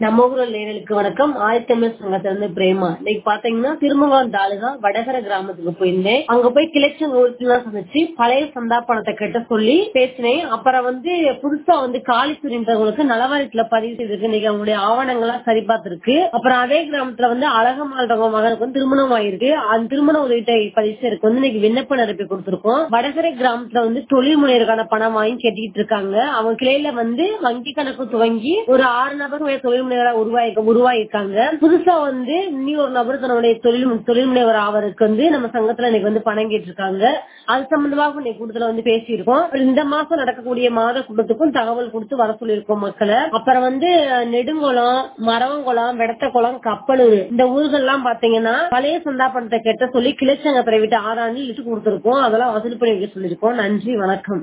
நம்ம ஊரில் நேரலுக்கு வணக்கம் ஆயத்தமிழ் சங்கத்துல இருந்து பிரேமா இன்னைக்கு பாத்தீங்கன்னா திருமங்கலம் தாலுகா வடகர கிராமத்துக்கு போயிருந்தேன் அங்க போய் கிளச்சன் உறுப்பினர் சந்திச்சு பழைய சந்தா பணத்தை கட்ட சொல்லி பேசினேன் அப்புறம் வந்து புதுசா வந்து காலி சுரிந்தவங்களுக்கு நலவாரியத்துல பதிவு செய்திருக்கு இன்னைக்கு அவங்களுடைய ஆவணங்கள்லாம் சரி பார்த்திருக்கு அப்புறம் அதே கிராமத்துல வந்து அழகமாள்றவங்க மகனுக்கு வந்து திருமணம் ஆயிருக்கு அந்த திருமண உதவிட்டை பதிவு செய்யறதுக்கு வந்து இன்னைக்கு விண்ணப்ப நிரப்பி கொடுத்திருக்கோம் வடகரை கிராமத்துல வந்து தொழில் முனைவருக்கான பணம் வாங்கி கட்டிட்டு இருக்காங்க அவங்க கிளையில வந்து வங்கி கணக்கு துவங்கி ஒரு ஆறு நபர் மேல தொழில் முனைவரா உருவாகி உருவாயிருக்காங்க புதுசா வந்து இனி ஒரு நபர் தன்னுடைய தொழில் தொழில் முனைவர் ஆவருக்கு வந்து நம்ம சங்கத்துல இன்னைக்கு வந்து பணம் கேட்டிருக்காங்க அது சம்பந்தமாக இன்னைக்கு கூட்டத்துல வந்து பேசியிருக்கோம் அப்புறம் இந்த மாசம் நடக்கக்கூடிய மாத கூட்டத்துக்கும் தகவல் கொடுத்து வர சொல்லியிருக்கோம் மக்களை அப்புறம் வந்து நெடுங்குளம் மரவங்குளம் வெடத்தக்குளம் கப்பலூர் இந்த ஊர்கள்லாம் பாத்தீங்கன்னா பழைய சந்தா பணத்தை கட்ட சொல்லி கிளைச்சங்கத்தை விட்டு ஆறாண்டு லிஸ்ட் கொடுத்திருக்கோம் அதெல்லாம் வசூல் பண்ணி வைக்க சொல்லியிருக்கோம் நன்றி வணக்கம்